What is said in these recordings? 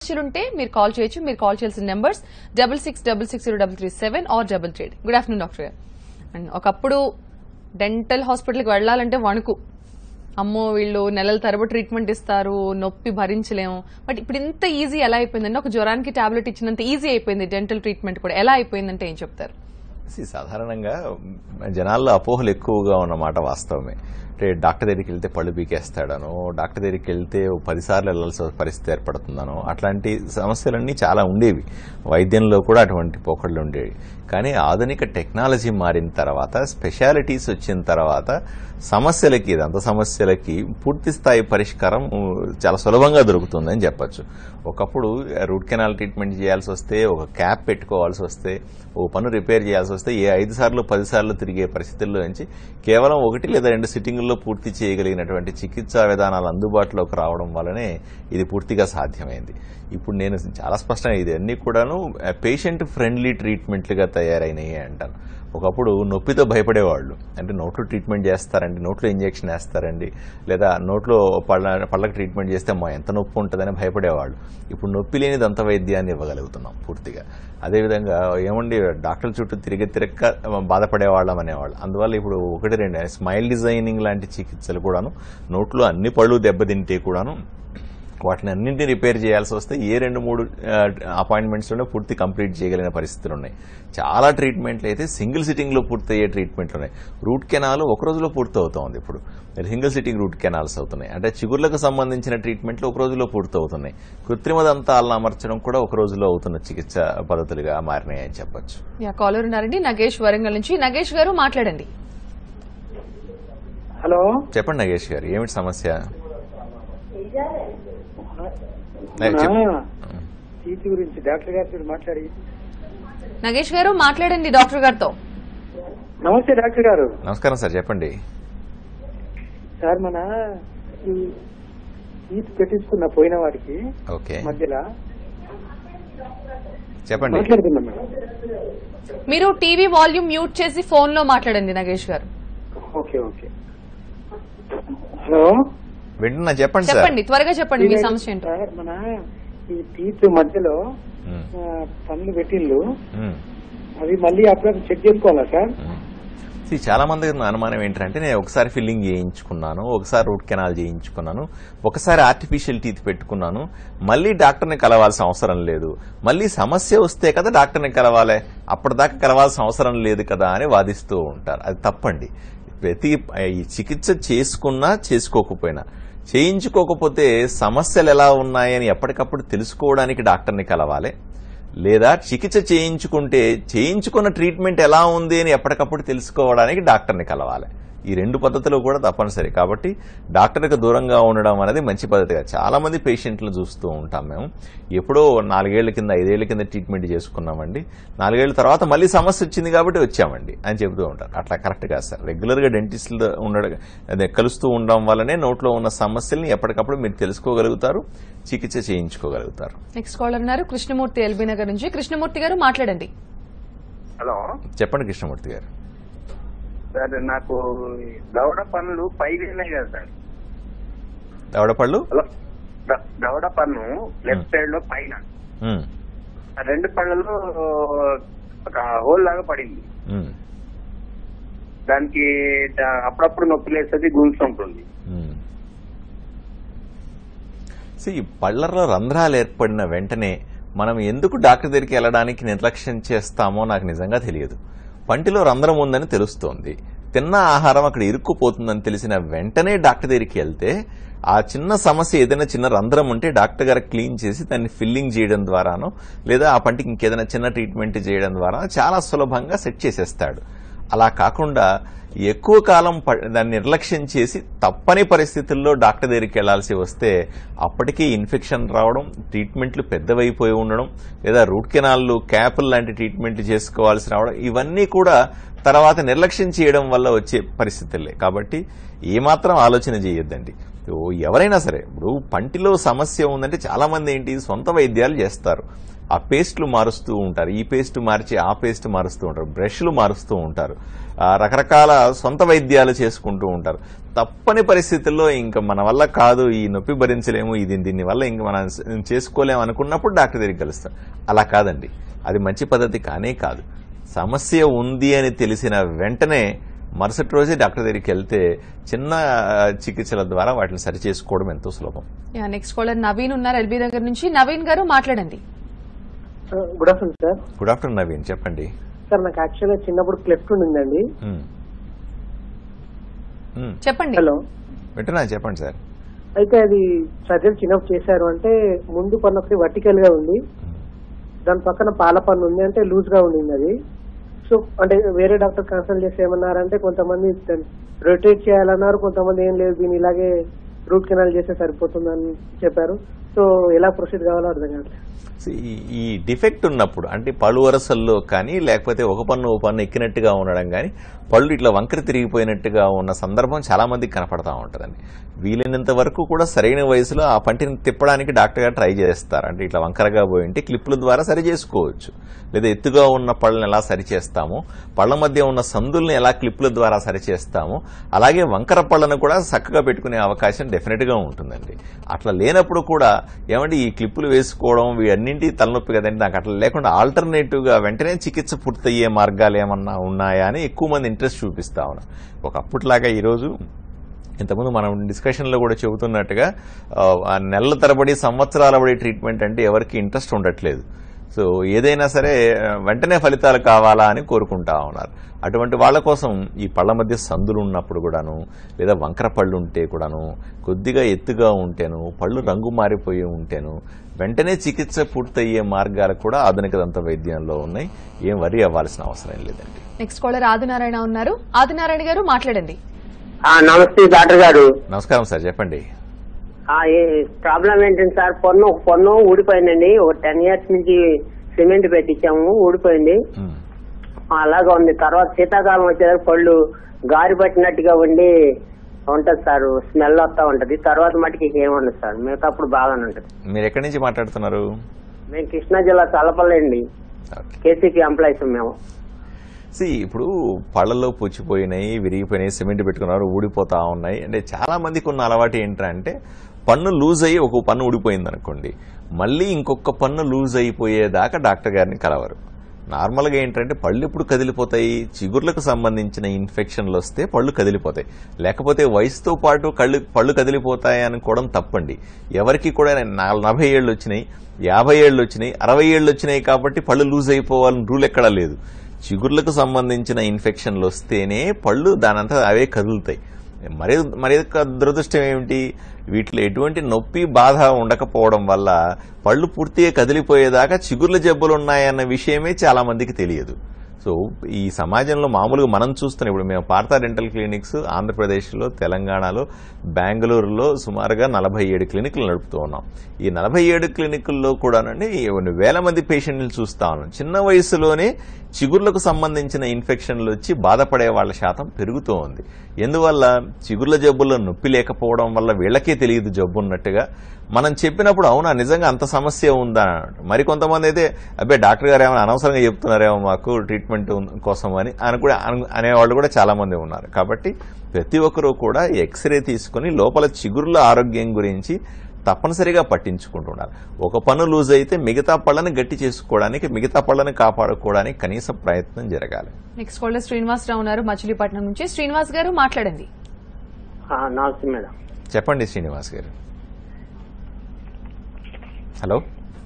ఉంటే మీరు కాల్ చేయొచ్చు మీరు కాల్ చేయాల్సిన numbers double six double six zero double three seven or double three good afternoon doctor గారు అండ్ ఒకప్పుడు డెంటల్ హాస్పిటల్కి వెళ్ళాలంటే వణుకు అమ్మో వీళ్ళు నెలల తరబడి ట్రీట్మెంట్ ఇస్తారు నొప్పి భరించలేము బట్ ఇప్పుడు ఇంత ఈజీ ఎలా అయిపోయిందంటే ఒక జ్వరానికి టాబ్లెట్ ఇచ్చినంత ఈజీ అయిపోయింది డెంటల్ ట్రీట్మెంట్ కూడా ఎలా అయిపోయిందంటే ఏం చెప్తారు See, సాధారణంగా జనాల్లో అపోహలు ఎక్కువగా ఉన్నమాట వాస్తవమే అంటే డాక్టర్ దగ్గరికి వెళ్తే పళ్ళు పీకేస్తాడనో డాక్టర్ దగ్గరికి వెళ్తే ఓ పదిసార్లు వెళ్ళాల్సిన పరిస్థితి ఏర్పడుతుందనో అట్లాంటి సమస్యలన్నీ చాలా ఉండేవి వైద్యంలో కూడా అటువంటి పోకళ్ళు ఉండేవి కానీ ఆధునిక టెక్నాలజీ మారిన తర్వాత స్పెషాలిటీస్ వచ్చిన తర్వాత సమస్యలకి దంత సమస్యలకి పూర్తి స్థాయి పరిష్కారం ఉ, చాలా సులభంగా దొరుకుతుందని చెప్పొచ్చు ఒకప్పుడు రూట్ కెనాల్ ట్రీట్మెంట్ చేయాల్సి వస్తే ఒక క్యాప్ పెట్టుకోవాల్సి వస్తే ఓ పన్ను రిపేర్ చేయాల్సి వస్తే ఏ ఐదు సార్లు పది సార్లు తిరిగే పరిస్థితుల్లో నుంచి కేవలం ఒకటి లేదా రెండు సిట్టింగుల్లో పూర్తి చేయగలిగినటువంటి చికిత్సా విధానాలు అందుబాటులోకి రావడం వల్లనే ఇది పూర్తిగా సాధ్యమైంది ఇప్పుడు నేను చాలా స్పష్టంగా ఇది అన్ని కూడాను పేషెంట్ ఫ్రెండ్లీ ట్రీట్మెంట్లుగా తయారైనాయి అంటాను ఒకప్పుడు నొప్పితో భయపడేవాళ్ళు అంటే నోట్లో ట్రీట్మెంట్ చేస్తారండి నోట్లో ఇంజెక్షన్ వేస్తారండి లేదా నోట్లో పళ్ళ పళ్ళకి ట్రీట్మెంట్ చేస్తే మా ఎంత నొప్పి ఉంటుందని భయపడేవాళ్ళు ఇప్పుడు నొప్పి లేని దంత వైద్యాన్ని ఇవ్వగలుగుతున్నాం పూర్తిగా అదేవిధంగా ఏమండి డాక్టర్ల చుట్టూ తిరిగి తిరక్క బాధపడేవాళ్ళం అనేవాళ్ళు అందువల్ల ఇప్పుడు ఒకటి రెండు స్మైల్ డిజైనింగ్ లాంటి చికిత్సలు కూడాను నోట్లో అన్ని పళ్ళు దెబ్బతింటే కూడాను వాటిని అన్నింటినీ రిపేర్ చేయాల్సి వస్తే ఏ రెండు మూడు అపాయింట్మెంట్స్లోనే పూర్తి కంప్లీట్ చేయగలిగిన పరిస్థితులు ఉన్నాయి చాలా ట్రీట్మెంట్లు అయితే సింగిల్ సిట్టింగ్లో పూర్తి అయ్యే ట్రీట్మెంట్లు ఉన్నాయి రూట్ కెనాల్ ఒక రోజులో పూర్తి అవుతోంది ఇప్పుడు సింగిల్ సిట్టింగ్ రూట్ కెనాల్స్ అవుతున్నాయి అంటే చిగుర్లకు సంబంధించిన ట్రీట్మెంట్లు ఒక రోజులో పూర్తి అవుతున్నాయి కృత్రిమ దంతాలను అమర్చడం కూడా ఒక రోజులో అవుతున్న చికిత్స పద్ధతులుగా మారినాయని చెప్పొచ్చు యా కాలర్ ఉన్నారండి నగేష్ వరంగల్ నుంచి నగేష్ గారు మాట్లాడండి హలో చెప్పండి నగేష్ గారు ఏమిటి సమస్య ఏ, నా చెప్పు. టీచీ గురించి డాక్టర్ గారితో మాట్లాడి నగేష్ గారు మాట్లాడండి డాక్టర్ గారితో నమస్తే డాక్టర్ గారు నమస్కారం సార్ చెప్పండి సార్ మన ఈ టీచ్ పెట్టించుకున్న పోయిన వాడికి ఓకే మధ్యలో చెప్పండి మాట్లాడుతున్నాం మేడం మీరు టీవీ వాల్యూమ్ మ్యూట్ చేసి ఫోన్ లో మాట్లాడండి నగేష్ గారు ఓకే ఓకే హలో వింటున్నా చెప్పండి సార్ చెప్పండి త్వరగా చెప్పండి మీ సమస్య ఏంటో సార్ మన ఈ టీచ్ మధ్యలో ఉమ్, ఆ, పనులు పెట్టిండ్లు ఉమ్. అవి మళ్ళీ అప్పుడప్పుడు చెక్ చేసుకోవాలా సార్ See, చాలా మంది ఉన్న అనుమానం ఏంటంటే నేను ఒకసారి ఫిల్లింగ్ చేయించుకున్నాను ఒకసారి రూట్ కెనాల్ చేయించుకున్నాను ఒకసారి ఆర్టిఫిషియల్ టీత్ పెట్టుకున్నాను మళ్ళీ డాక్టర్ని కలవాల్సిన అవసరం లేదు మళ్ళీ సమస్య వస్తే కదా డాక్టర్ని కలవాలి అప్పటిదాకా కలవాల్సిన అవసరం లేదు కదా అని వాదిస్తూ ఉంటారు అది తప్పండి ప్రతి ఈ చికిత్స చేసుకున్నా చేసుకోకపోయినా చేయించుకోకపోతే సమస్యలు ఎలా ఉన్నాయని ఎప్పటికప్పుడు తెలుసుకోవడానికి డాక్టర్ని కలవాలి లేదా చికిత్స చేయించుకుంటే చేయించుకున్న ట్రీట్మెంట్ ఎలా ఉంది అని ఎప్పటికప్పుడు తెలుసుకోవడానికి డాక్టర్ని కలవాలి ఈ రెండు పద్ధతులు కూడా తప్పనిసరి కాబట్టి డాక్టర్కి దూరంగా ఉండడం అనేది మంచి పద్ధతిగా చాలా మంది పేషెంట్లు చూస్తూ ఉంటాం మేము ఎప్పుడో నాలుగేళ్ల కింద ఐదేళ్ల కింద ట్రీట్మెంట్ చేసుకున్నామండి నాలుగేళ్ల తర్వాత మళ్ళీ సమస్య వచ్చింది కాబట్టి వచ్చామండి అని చెబుతూ ఉంటారు అట్లా కరెక్ట్ కాదు సార్ రెగ్యులర్గా డెంటిస్టులు ఉండడం అదే కలుస్తూ ఉండడం వల్లనే నోట్లో ఉన్న సమస్యల్ని ఎప్పటికప్పుడు మీరు తెలుసుకోగలుగుతారు చికిత్స చేయించుకోగలుగుతారు నెక్స్ట్ కాలర్ ఉన్నారు కృష్ణమూర్తి ఎల్బీ నగర్ నుంచి కృష్ణమూర్తి గారు మాట్లాడండి హలో చెప్పండి కృష్ణమూర్తి గారు సార్ నాకు ఈ దవడ పనులు పైకి ఉన్నాయి కదా సార్ దవడపళ్ళు హలో ద- దవడ పన్ను లెఫ్ట్ సైడ్ లో పైన ఉమ్, ఆ రెండు పళ్ళలో ఒక హోల్ లాగా పడింది ఉమ్, దానికి దా- అప్పుడప్పుడు నొప్పి లేస్తుంది గుంజుతుంటుంది ఉమ్. See, ఈ పళ్ళల్లో రంధ్రాలు ఏర్పడిన వెంటనే మనం ఎందుకు డాక్టర్ దగ్గరికి వెళ్ళడానికి నిర్లక్ష్యం చేస్తామో నాకు నిజంగా తెలియదు పంటిలో రంధ్రం ఉందని తెలుస్తోంది తిన్న ఆహారం అక్కడ ఇరుక్కుపోతుందని తెలిసిన వెంటనే డాక్టర్ దగ్గరికి వెళ్తే ఆ చిన్న సమస్య ఏదైనా చిన్న రంధ్రం ఉంటే డాక్టర్ గారు క్లీన్ చేసి దాన్ని ఫిల్లింగ్ చేయడం ద్వారానో లేదా ఆ పంటికి ఇంకేదైనా చిన్న ట్రీట్మెంట్ చేయడం ద్వారా చాలా సులభంగా సెట్ చేసేస్తాడు అలా కాకుండా ఎక్కువ కాలం ప- దాన్ని నిర్లక్ష్యం చేసి తప్పని పరిస్థితుల్లో డాక్టర్ దగ్గరికి వెళ్లాల్సి వస్తే అప్పటికీ ఇన్ఫెక్షన్ రావడం ట్రీట్మెంట్లు పెద్దవైపోయి ఉండడం లేదా రూట్ కెనాల్లు క్యాపుల్ లాంటి ట్రీట్మెంట్లు చేసుకోవాల్సి రావడం ఇవన్నీ కూడా తర్వాత నిర్లక్ష్యం చేయడం వల్ల వచ్చే పరిస్థితులే కాబట్టి ఏమాత్రం ఆలోచన చేయొద్దండి ఓ ఎవరైనా సరే ఇప్పుడు పంటిలో సమస్య ఉందంటే చాలా మంది ఏంటి సొంత వైద్యాలు చేస్తారు ఆ పేస్ట్లు మారుస్తూ ఉంటారు ఈ పేస్ట్ మార్చి ఆ పేస్ట్ మారుస్తూ ఉంటారు బ్రష్లు మారుస్తూ ఉంటారు ఆ, రకరకాల సొంత వైద్యాలు చేసుకుంటూ ఉంటారు తప్పని పరిస్థితుల్లో ఇంకా మన వల్ల కాదు ఈ నొప్పి భరించలేము ఇది దీని వల్ల ఇంక మనం చేసుకోలేము అనుకున్నప్పుడు డాక్టర్ దగ్గరికి కలుస్తాం అలా కాదండి అది మంచి పద్ధతి కానే కాదు సమస్య ఉంది అని తెలిసిన వెంటనే మరుసటి రోజే డాక్టర్ దగ్గరికి వెళ్తే చిన్న ఆ, చికిత్సల ద్వారా వాటిని సరి చేసుకోవడం ఎంతో సులభం యా నెక్స్ట్ కాలర్ నవీన్ ఉన్నారు ఎల్బీ దగ్గర నుంచి నవీన్ గారు మాట్లాడండి good afternoon sir good afternoon Naveen చెప్పండి సార్ నాకు యాక్చువల్గా చిన్నప్పుడు క్లెఫ్ట్ ఉండిందండి ఉమ్. ఉమ్. చెప్పండి హలో వింటున్నా చెప్పండి సార్ అయితే అది సర్జరీ చిన్నప్పుడు చేశారు అంటే ముందు పన్ను ఒకటి వర్టికల్ గా ఉంది దాని పక్కన పాల పన్ను ఉంది అంటే లూజ్ గా ఉండింది అది సో అంటే వేరే డాక్టర్ కన్సల్ట్ చేసి ఏమన్నారంటే కొంతమంది రొటేట్ చేయాలన్నారు కొంతమంది ఏం లేదు దీన్ని ఇలాగే రూట్ కెనాల్ చేస్తే సరిపోతుందని చెప్పారు సో ఎలా ప్రొసీడ్ కావాలో అర్థం కావట్లేదు సో ఈ- ఈ డిఫెక్ట్ ఉన్నప్పుడు అంటే పళ్ళు వరసల్లో కానీ లేకపోతే ఒక పన్ను ఒక పన్ను ఎక్కినట్టుగా ఉండడం కానీ పళ్ళు ఇట్లా వంకర తిరిగిపోయినట్టుగా ఉన్న సందర్భం చాలా మందికి కనపడతా ఉంటుందండి వీలైనంత వరకు కూడా సరైన వయసులో ఆ పంటిని తిప్పడానికి డాక్టర్ గారు ట్రై చేస్తారు అంటే ఇట్లా వంకరగా పోయి ఉంటే క్లిప్పుల ద్వారా సరి చేసుకోవచ్చు లేదా ఎత్తుగా ఉన్న పళ్ళని ఎలా సరి చేస్తామో పళ్ళ మధ్య ఉన్న సందుల్ని ఎలా క్లిప్పుల ద్వారా సరి చేస్తామో అలాగే వంకర పళ్ళను కూడా చక్కగా పెట్టుకునే అవకాశం డెఫినెట్ గా ఉంటుందండి అట్లా లేనప్పుడు కూడా ఏమంటే ఈ క్లిప్పులు వేసుకోవడం వీటన్నింటి తలనొప్పి కదండి నాకు అట్లా లేకుండా ఆల్టర్నేటివ్ గా వెంటనే చికిత్స పూర్తయ్యే మార్గాలు ఏమన్నా ఉన్నాయా అని ఎక్కువ మంది ఇంట్రెస్ట్ చూపిస్తా ఉన్నారు ఒకప్పటిలాగా ఈరోజు ఇంతకుముందు మనం డిస్కషన్లో కూడా చెబుతున్నట్టుగా ఆ, నెలల తరబడి సంవత్సరాల బడి ట్రీట్మెంట్ అంటే ఎవరికి ఇంట్రెస్ట్ ఉండట్లేదు సో ఏదైనా సరే ఆ, వెంటనే ఫలితాలు కావాలా అని కోరుకుంటా ఉన్నారు అటువంటి వాళ్ళ కోసం ఈ పళ్ళ మధ్య సందులు ఉన్నప్పుడు కూడాను లేదా వంకర పళ్ళు ఉంటే కూడాను కొద్దిగా ఎత్తుగా ఉంటేను పళ్ళు రంగు మారిపోయి ఉంటేను వెంటనే చికిత్స పూర్తయ్యే మార్గాలు కూడా ఆధునిక దంత వైద్యంలో ఉన్నాయి ఏం వరి అవ్వాల్సిన అవసరం లేదండి నెక్స్ట్ కాలర్ ఆదినారాయణ ఉన్నారు ఆదినారాయణ గారు మాట్లాడండి ఆ, నమస్తే డాక్టర్ గారు నమస్కారం సార్ చెప్పండి ఆ, ఏ- ప్రాబ్లం ఏంటంటే సార్ పొన్ను ఒక పొన్ను ఊడిపోయిందండి ఒక టెన్ ఇయర్స్ నుంచి సిమెంట్ పెట్టించాము ఊడిపోయింది ఉమ్. ఆ, అలాగా ఉంది తర్వాత శీతాకాలం వచ్చేసరికి పళ్ళు గారి పట్టినట్టుగా ఉండి ఉంటది సార్ స్మెల్ వస్తా ఉంటది తర్వాత మటుకి ఏముండదు సార్ మిగతా అప్పుడు బాగానే ఉంటది మీరు ఎక్కడి నుంచి మాట్లాడుతున్నారు మేము కృష్ణా జిల్లా చల్లపల్లి అండి ఓకే కేసీపీ ఎంప్లాయీస్ మేము సి ఇప్పుడు పళ్ళల్లో పుచ్చిపోయినాయి విరిగిపోయినాయి సిమెంట్ పెట్టుకున్నారు ఊడిపోతా ఉన్నాయి అంటే చాలా మందికి ఉన్న అలవాటు ఏంటంటే పన్ను లూజ్ అయ్యి ఒక పన్ను ఊడిపోయింది అనుకోండి మళ్ళీ ఇంకొక పన్ను లూజ్ అయిపోయేదాకా డాక్టర్ గారిని కలవరు నార్మల్గా ఏంటంటే పళ్ళు ఎప్పుడు కదిలిపోతాయి చిగుర్లకు సంబంధించిన ఇన్ఫెక్షన్లు వస్తే పళ్ళు కదిలిపోతాయి లేకపోతే వయసుతో పాటు కళ్ళు పళ్ళు కదిలిపోతాయి అనుకోవడం తప్పండి ఎవరికి కూడా నా- నలభై ఏళ్ళు వచ్చినాయి యాభై ఏళ్ళు వచ్చినాయి అరవై ఏళ్ళు వచ్చినాయి కాబట్టి పళ్ళు లూజ్ అయిపోవాలని రూల్ ఎక్కడా లేదు చిగుర్లకు సంబంధించిన ఇన్ఫెక్షన్లు వస్తేనే పళ్ళు దానంతా అవే కదులుతాయి మరి మరి యొక్క దురదృష్టం ఏమిటి వీటిలో ఎటువంటి నొప్పి బాధ ఉండకపోవడం వల్ల పళ్ళు పూర్తిగా కదిలిపోయేదాకా చిగుర్ల జబ్బులు ఉన్నాయన్న విషయమే చాలా మందికి తెలియదు సో ఈ సమాజంలో మామూలుగా మనం చూస్తున్నాం ఇప్పుడు మేము పార్థా డెంటల్ క్లినిక్స్ ఆంధ్రప్రదేశ్లో తెలంగాణలో బెంగళూరులో సుమారుగా నలభై ఏడు క్లినిక్లు నడుపుతూ ఉన్నాం ఈ నలభై ఏడు క్లినికుల్లో కూడానండి కొన్ని వేల మంది పేషెంట్లు చూస్తా ఉన్నాం చిన్న వయసులోనే చిగుర్లకు సంబంధించిన ఇన్ఫెక్షన్లు వచ్చి బాధపడే వాళ్ళ శాతం పెరుగుతూ ఉంది ఎందువల్ల చిగుర్ల జబ్బుల్లో నొప్పి లేకపోవడం వల్ల వీళ్ళకే తెలియదు జబ్బు ఉన్నట్టుగా మనం చెప్పినప్పుడు అవునా నిజంగా అంత సమస్య ఉందా మరి కొంతమంది అయితే అబ్బే డాక్టర్ గారు ఏమైనా అనవసరంగా చెప్తున్నారేమో మాకు ట్రీట్మెంట్ ఉన్- కోసం అని అని కూడా అను- అనేవాళ్ళు కూడా చాలా మంది ఉన్నారు కాబట్టి ప్రతి ఒక్కరూ కూడా ఎక్స్రే తీసుకుని లోపల చిగుర్ల ఆరోగ్యం గురించి తప్పనిసరిగా పట్టించుకుంటున్నారు ఒక పన్ను లూజ్ అయితే మిగతా పళ్ళని గట్టి చేసుకోవడానికి మిగతా పళ్ళని కాపాడుకోవడానికి కనీస ప్రయత్నం జరగాలి నెక్స్ట్ కాలర్ శ్రీనివాస్ రావు ఉన్నారు మచిలీపట్నం నుంచి శ్రీనివాస్ గారు మాట్లాడండి ఆ, నమస్తే మేడం చెప్పండి శ్రీనివాస్ గారు హలో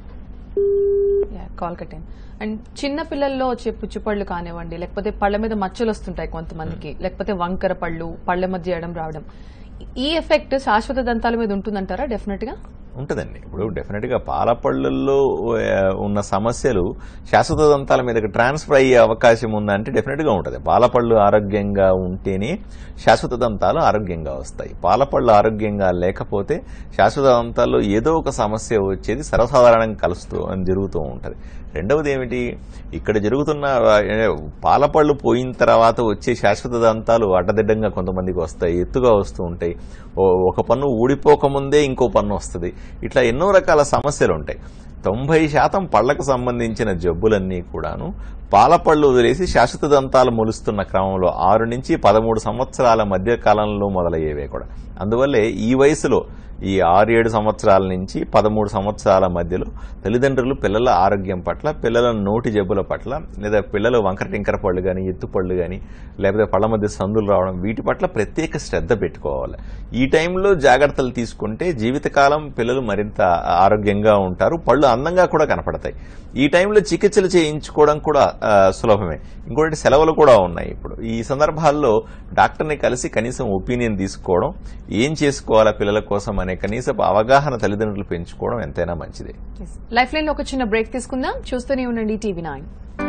కాల్ కట్టాను అండ్ చిన్న పిల్లల్లో వచ్చే పుచ్చిపళ్ళు కానివ్వండి లేకపోతే పళ్ళ మీద మచ్చలు వస్తుంటాయి కొంతమందికి లేకపోతే వంకర పళ్ళు పళ్ళ మధ్య ఎడం రావడం ఈ ఎఫెక్ట్ శాశ్వత దంతాల మీద ఉంటుందంటారా డెఫినెట్ గా ఉంటుందండి ఇప్పుడు డెఫినెట్గా పాల పళ్ళల్లో ఆ, ఉన్న సమస్యలు శాశ్వత దంతాల మీదకి ట్రాన్స్ఫర్ అయ్యే అవకాశం ఉందంటే డెఫినెట్గా ఉంటుంది పాలపళ్ళు ఆరోగ్యంగా ఉంటేనే శాశ్వత దంతాలు ఆరోగ్యంగా వస్తాయి పాలపళ్ళు ఆరోగ్యంగా లేకపోతే శాశ్వత దంతాల్లో ఏదో ఒక సమస్య వచ్చేది సర్వసాధారణంగా కలుస్తూ జరుగుతూ ఉంటుంది రెండవది ఏమిటి ఇక్కడ జరుగుతున్న ఆ, పాలపళ్ళు పోయిన తర్వాత వచ్చే శాశ్వత దంతాలు అడ్డదిడ్డంగా కొంతమందికి వస్తాయి ఎత్తుగా వస్తూ ఉంటాయి ఓ- ఒక పన్ను ఊడిపోకముందే ఇంకో పన్ను వస్తుంది ఇట్లా ఎన్నో రకాల సమస్యలు ఉంటాయి తొంభై శాతం పళ్లకు సంబంధించిన జబ్బులన్నీ కూడాను పాలపళ్ళు వదిలేసి శాశ్వత దంతాలు మొలుస్తున్న క్రమంలో ఆరు నుంచి పదమూడు సంవత్సరాల మధ్య కాలంలో మొదలయ్యేవే కూడా అందువల్లే ఈ వయసులో ఈ ఆరు ఏడు సంవత్సరాల నుంచి పదమూడు సంవత్సరాల మధ్యలో తల్లిదండ్రులు పిల్లల ఆరోగ్యం పట్ల పిల్లల నోటి జబ్బుల పట్ల లేదా పిల్లలు వంకర టింకర పళ్ళు కానీ ఎత్తు పళ్ళు కానీ లేకపోతే పళ్ళ మధ్య సందులు రావడం వీటి పట్ల ప్రత్యేక శ్రద్ధ పెట్టుకోవాలి ఈ టైంలో జాగ్రత్తలు తీసుకుంటే జీవితకాలం పిల్లలు మరింత ఆరోగ్యంగా ఉంటారు పళ్ళు అందంగా కూడా కనపడతాయి ఈ టైంలో చికిత్సలు చేయించుకోవడం కూడా ఆ, సులభమే ఇంకోటి సెలవులు కూడా ఉన్నాయి ఇప్పుడు ఈ సందర్భాల్లో డాక్టర్ని కలిసి కనీసం ఒపీనియన్ తీసుకోవడం ఏం చేసుకోవాలా పిల్లల కోసం అనే కనీసపు అవగాహన తల్లిదండ్రులు పెంచుకోవడం ఎంతైనా మంచిదే లైఫ్ లైన్ లో ఒక చిన్న బ్రేక్ తీసుకుందాం చూస్తూనే ఉండండి టీవీ నైన్